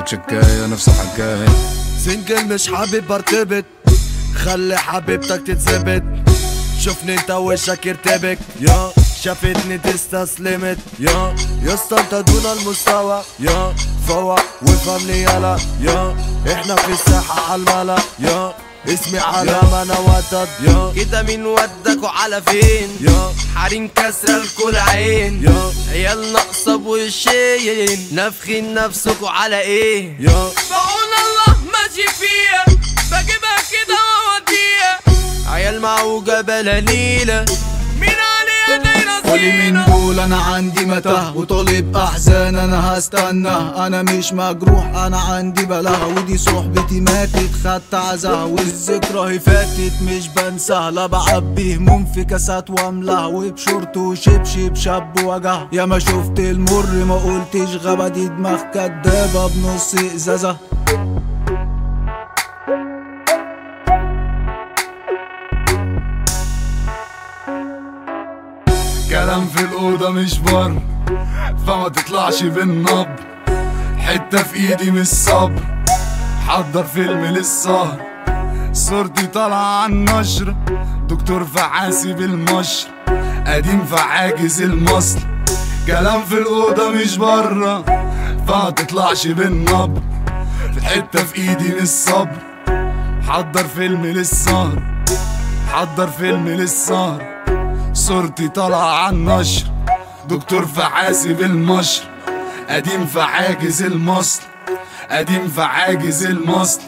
شكاية نفس الحكاية سنجل مش حابب ارتبط خلي حبيبتك تتثبت شوفني انت وشك يرتبك يا شافتني تستسلمت يا يا اسطى انت دون المستوى يا فوق وفهمني يلا يا احنا في الساحة عالملا يا اسمي علامة انا وتد يا كده مين ودك وعلى فين يا حريم كسرة الكل عين يا عيال ناقصة بوشين نافخين نفسكوا على ايه يا بعون الله ماشي فيها بجيبها كده واوديها عيال معوجة بلاليلة مين عليها دايرة قولي من زينة دول انا عندي متاه وطالب احزان انا هستناه انا مش مجروح انا عندي بلاها ودي صحبتي ماتت خدت عزاها والذكرى هي فاتت مش بنساها لا بعبي هموم في كاسات واملاها وبشورت وشبشب شاب وجع يا ما شفت المر ما قلتش غابة دي دماغ كدابة بنص ازازة كلام في الأوضة مش بر فما تطلعش بالنبر حتة في إيدي مش صبر حضر فيلم للسهر صورتي طالعة عن نشر دكتور فعاسي بالمشر قديم فعاجز المصل كلام في الأوضة مش برا فما تطلعش بالنبر في حتة في إيدي مش صبر حضر فيلم للسهر حضر فيلم للسهر صورتي طالعة عن نشر دكتور فعاسي بالمشر قديم فعاجز المصل قديم فعاجز المصل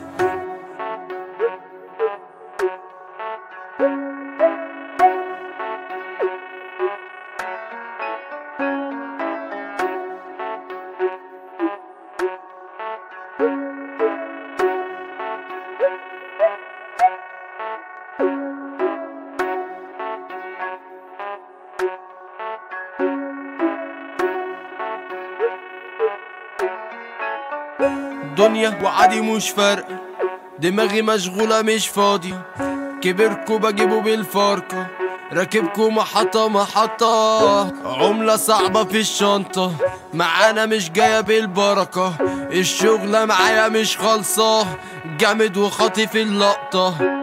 دنيا وعادي مش فارقة دماغي مشغولة مش فاضي كبركوا بجيبه بالفاركة راكبكوا محطة محطة عملة صعبة في الشنطة معانا مش جاية بالبركة الشغلة معايا مش خالصة جامد وخاطي في اللقطة